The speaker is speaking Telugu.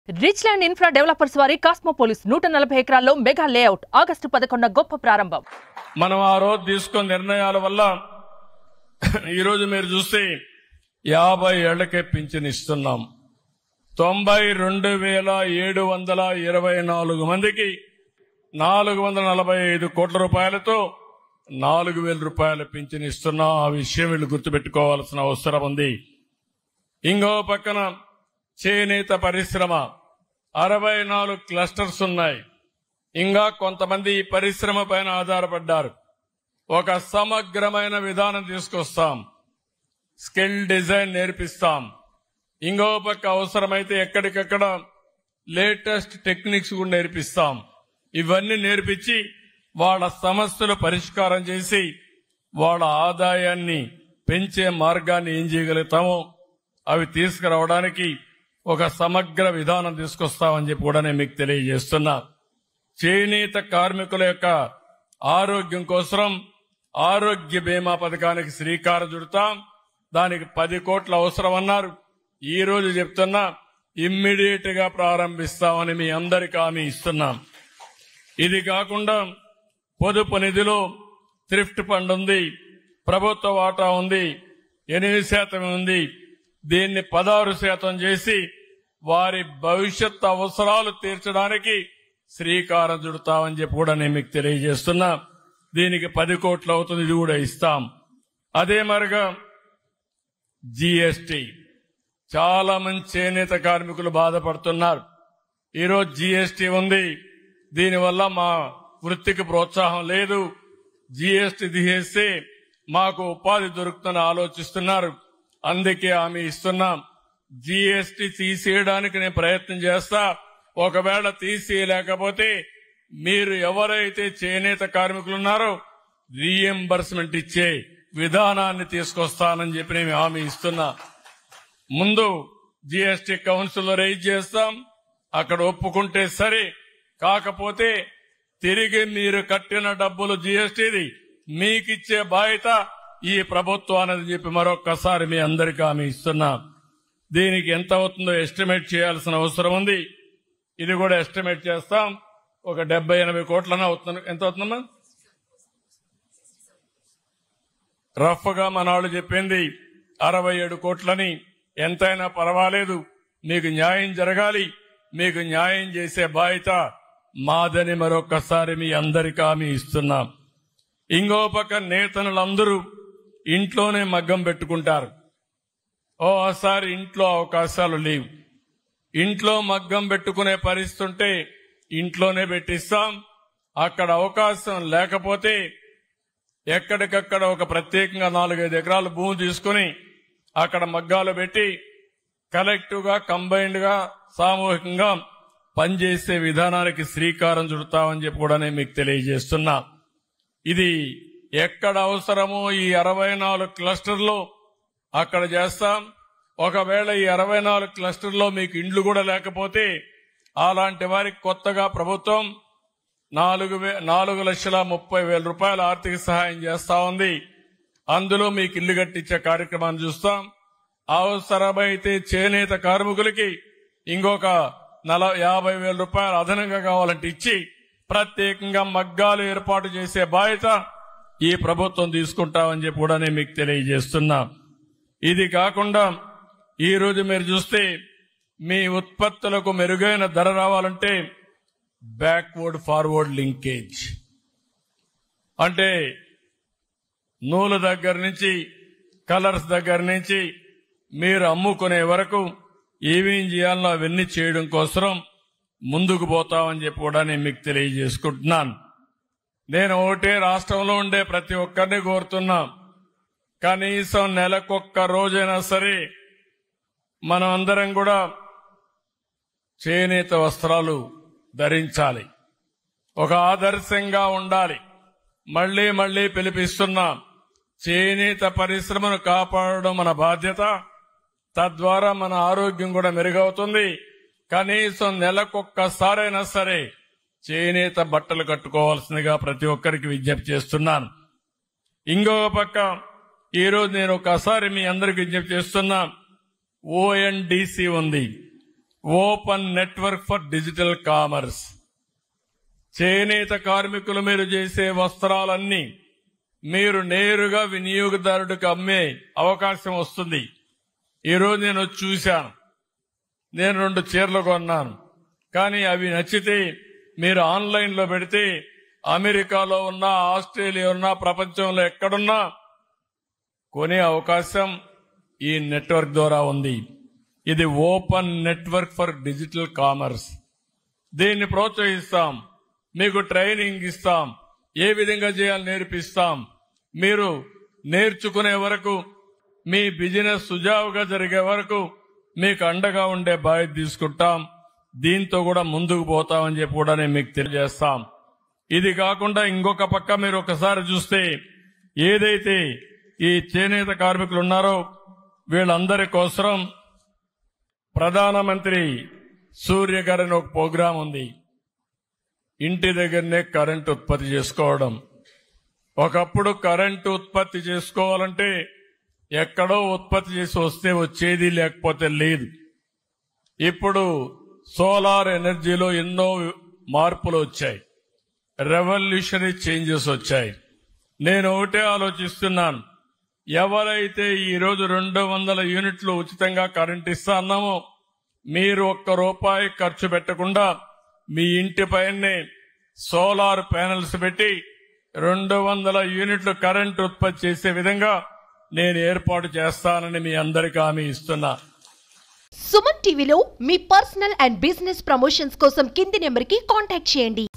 రిచ్ ల్యాండ్ ఇన్ఫ్రా డెవలపర్స్ వారి కాస్మోపోలిస్ నూట నలభై ఎకరాల్లో మెగా లేఅవుట్ ఆగస్టు పదకొండున గొప్ప ప్రారంభం మనం ఆ రోజు తీసుకున్న నిర్ణయాల వల్ల ఈరోజు మీరు చూస్తే యాభై ఏళ్లకే పింఛన్ ఇస్తున్నాం తొంభై రెండు వేల ఏడు వందల ఇరవై నాలుగు మందికి నాలుగు వందల నలభై ఐదు కోట్ల రూపాయలతో నాలుగు వేల రూపాయల పింఛన్ ఇస్తున్నాం ఆ విషయం వీళ్ళు గుర్తుపెట్టుకోవాల్సిన అవసరం ఉంది ఇంకో పక్కన చేనేత పరిశ్రమ అరవై నాలుగు క్లస్టర్స్ ఉన్నాయి ఇంకా కొంతమంది ఈ పరిశ్రమ పైన ఆధారపడ్డారు ఒక సమగ్రమైన విధానం తీసుకొస్తాం స్కిల్ డిజైన్ నేర్పిస్తాం ఇంకో పక్క అవసరమైతే ఎక్కడికక్కడ లేటెస్ట్ టెక్నిక్స్ కూడా నేర్పిస్తాం ఇవన్నీ నేర్పించి వాళ్ళ సమస్యలు పరిష్కారం చేసి వాళ్ళ ఆదాయాన్ని పెంచే మార్గాన్ని ఏం చేయగలుగుతామో అవి తీసుకురావడానికి ఒక సమగ్ర విధానం తీసుకొస్తామని చెప్పి కూడా నేను మీకు తెలియజేస్తున్నా చేనేత కార్మికుల యొక్క ఆరోగ్యం కోసం ఆరోగ్య బీమా పథకానికి శ్రీకారం చుడతాం దానికి పది కోట్ల అవసరం అన్నారు ఈ రోజు చెప్తున్నా ఇమ్మీడియట్ గా ప్రారంభిస్తామని మీ అందరికి హామీ ఇస్తున్నాం ఇది కాకుండా పొదుపు నిధిలో థ్రిఫ్ట్ ఫండ్ ఉంది ప్రభుత్వ వాటా ఉంది ఎనిమిది శాతం ఉంది దీన్ని పదహారు శాతం చేసి వారి భవిష్యత్ అవసరాలు తీర్చడానికి శ్రీకారం చుడతామని చెప్పి కూడా నేను మీకు తెలియజేస్తున్నా దీనికి పది కోట్లు అవుతుంది ఇది కూడా ఇస్తాం అదే మరిగా జిఎస్టి చాలా మంది చేనేత కార్మికులు బాధపడుతున్నారు ఈరోజు జిఎస్టి ఉంది దీనివల్ల మా వృత్తికి ప్రోత్సాహం లేదు జిఎస్టి తీసేస్తే మాకు ఉపాధి దొరుకుతుందని ఆలోచిస్తున్నారు అందుకే హామీ ఇస్తున్నాం జిఎస్టి తీసేయడానికి నేను ప్రయత్నం చేస్తా ఒకవేళ తీసేయలేకపోతే మీరు ఎవరైతే చేనేత కార్మికులు ఉన్నారో రీఎంబర్స్మెంట్ ఇచ్చే విధానాన్ని తీసుకొస్తానని చెప్పి నేను హామీ ఇస్తున్నా ముందు జిఎస్టి కౌన్సిల్ రైజ్ చేస్తాం అక్కడ ఒప్పుకుంటే సరే కాకపోతే తిరిగి మీరు కట్టిన డబ్బులు జిఎస్టిది మీకిచ్చే బాధ్యత ఈ ప్రభుత్వానికి చెప్పి మరొక్కసారి మీ అందరికీ హామీ ఇస్తున్నా దీనికి ఎంత అవుతుందో ఎస్టిమేట్ చేయాల్సిన అవసరం ఉంది ఇది కూడా ఎస్టిమేట్ చేస్తాం ఒక డెబ్బై ఎనభై కోట్లన అవుతుంది ఎంత అవుతుందమ్మా రఫ్ గా మన వాళ్ళు చెప్పింది అరవై ఏడు కోట్లని ఎంతైనా పర్వాలేదు మీకు న్యాయం జరగాలి మీకు న్యాయం చేసే బాధ్యత మాదని మరొకసారి మీ అందరికీ హామీ ఇస్తున్నాం ఇంకో పక్క నేతనులందరూ ఇంట్లోనే మగ్గం పెట్టుకుంటారు ఓసారి ఇంట్లో అవకాశాలు లేవు ఇంట్లో మగ్గం పెట్టుకునే పరిస్థితి ఉంటే ఇంట్లోనే పెట్టిస్తాం అక్కడ అవకాశం లేకపోతే ఎక్కడికక్కడ ఒక ప్రత్యేకంగా నాలుగైదు ఎకరాల భూమి తీసుకుని అక్కడ మగ్గాలు పెట్టి కలెక్టివ్ గా కంబైన్డ్ గా సామూహికంగా పనిచేసే విధానానికి శ్రీకారం చుడతామని చెప్పి కూడా నేను మీకు తెలియజేస్తున్నా ఇది ఎక్కడ అవసరమో ఈ అరవై నాలుగు క్లస్టర్లో అక్కడ చేస్తాం ఒకవేళ ఈ అరవై నాలుగు క్లస్టర్లో మీకు ఇండ్లు కూడా లేకపోతే అలాంటి వారికి కొత్తగా ప్రభుత్వం నాలుగు వే నాలుగు లక్షల ముప్పై వేల రూపాయల ఆర్థిక సహాయం చేస్తా ఉంది అందులో మీకు ఇల్లు కట్టించే కార్యక్రమాన్ని చూస్తాం అవసరమైతే చేనేత కార్మికులకి ఇంకొక నల యాభై వేల రూపాయలు అదనంగా కావాలంటే ఇచ్చి ప్రత్యేకంగా మగ్గాలు ఏర్పాటు చేసే బాధ్యత ఈ ప్రభుత్వం తీసుకుంటామని చెప్పి కూడా నేను మీకు తెలియజేస్తున్నా ఇది కాకుండా ఈ రోజు మీరు చూస్తే మీ ఉత్పత్తులకు మెరుగైన ధర రావాలంటే బ్యాక్వర్డ్ ఫార్వర్డ్ లింకేజ్ అంటే నూలు దగ్గర నుంచి కలర్స్ దగ్గర నుంచి మీరు అమ్ముకునే వరకు ఏమేం చేయాలో అవన్నీ చేయడం కోసం ముందుకు పోతామని చెప్పి కూడా నేను మీకు తెలియజేసుకుంటున్నాను నేను ఒకటే రాష్ట్రంలో ఉండే ప్రతి ఒక్కరిని కోరుతున్నా కనీసం నెలకొక్క రోజైనా సరే మనం అందరం కూడా చేనేత వస్త్రాలు ధరించాలి ఒక ఆదర్శంగా ఉండాలి మళ్లీ మళ్లీ పిలిపిస్తున్నాం చేనేత పరిశ్రమను కాపాడడం మన బాధ్యత తద్వారా మన ఆరోగ్యం కూడా మెరుగవుతుంది కనీసం నెలకొక్కసారైనా సరే చేనేత బట్టలు కట్టుకోవాల్సిందిగా ప్రతి ఒక్కరికి విజ్ఞప్తి చేస్తున్నాను ఇంకొక పక్క ఈరోజు నేను ఒకసారి మీ అందరికి విజ్ఞప్తి చేస్తున్నా ఓఎన్డిసి ఉంది open network for digital commerce చేనేత కార్మికులు మీరు చేసే వస్త్రాలన్నీ మీరు నేరుగా వినియోగదారుడికి అమ్మే అవకాశం వస్తుంది ఈరోజు నేను వచ్చి చూశాను నేను రెండు చీరలు కొన్నాను కానీ అవి నచ్చితే మీరు ఆన్లైన్లో పెడితే అమెరికాలో ఉన్నా ఆస్ట్రేలియా ఉన్నా ప్రపంచంలో ఎక్కడున్నా కొనే అవకాశం ఈ నెట్వర్క్ ద్వారా ఉంది ఇది open network for digital commerce దీన్ని ప్రోత్సహిస్తాం మీకు ట్రైనింగ్ ఇస్తాం ఏ విధంగా చేయాలి నేర్పిస్తాం మీరు నేర్చుకునే వరకు మీ బిజినెస్ సుజావుగా జరిగే వరకు మీకు అండగా ఉండే బాధ్యత తీసుకుంటాం దీంతో కూడా ముందుకు పోతామని చెప్పి కూడా నేను మీకు తెలియజేస్తాం ఇది కాకుండా ఇంకొక పక్క మీరు ఒకసారి చూస్తే ఏదైతే ఈ చేనేత కార్మికులు ఉన్నారో వీళ్ళందరి కోసం ప్రధానమంత్రి సూర్య గారి ఒక ప్రోగ్రాం ఉంది ఇంటి దగ్గరనే కరెంట్ ఉత్పత్తి చేసుకోవడం ఒకప్పుడు కరెంటు ఉత్పత్తి చేసుకోవాలంటే ఎక్కడో ఉత్పత్తి చేసి వస్తే వచ్చేది లేకపోతే లేదు ఇప్పుడు సోలార్ ఎనర్జీలో ఎన్నో మార్పులు వచ్చాయి రెవల్యూషనరీ చేంజెస్ వచ్చాయి నేను ఒకటే ఆలోచిస్తున్నాను ఎవరైతే ఈ రోజు రెండు వందల యూనిట్లు ఉచితంగా కరెంట్ ఇస్తా అన్నామో మీరు ఒక్క రూపాయి ఖర్చు పెట్టకుండా మీ ఇంటి పైనే సోలార్ ప్యానెల్స్ పెట్టి రెండు వందల యూనిట్లు కరెంట్ ఉత్పత్తి చేసే విధంగా నేను ఏర్పాటు చేస్తానని మీ అందరికీ హామీ ఇస్తున్నా సుమన్ టీవీలో మీ పర్సనల్ అండ్ బిజినెస్ ప్రమోషన్స్ కోసం కింది నెంబర్కి కాంటాక్ట్ చేయండి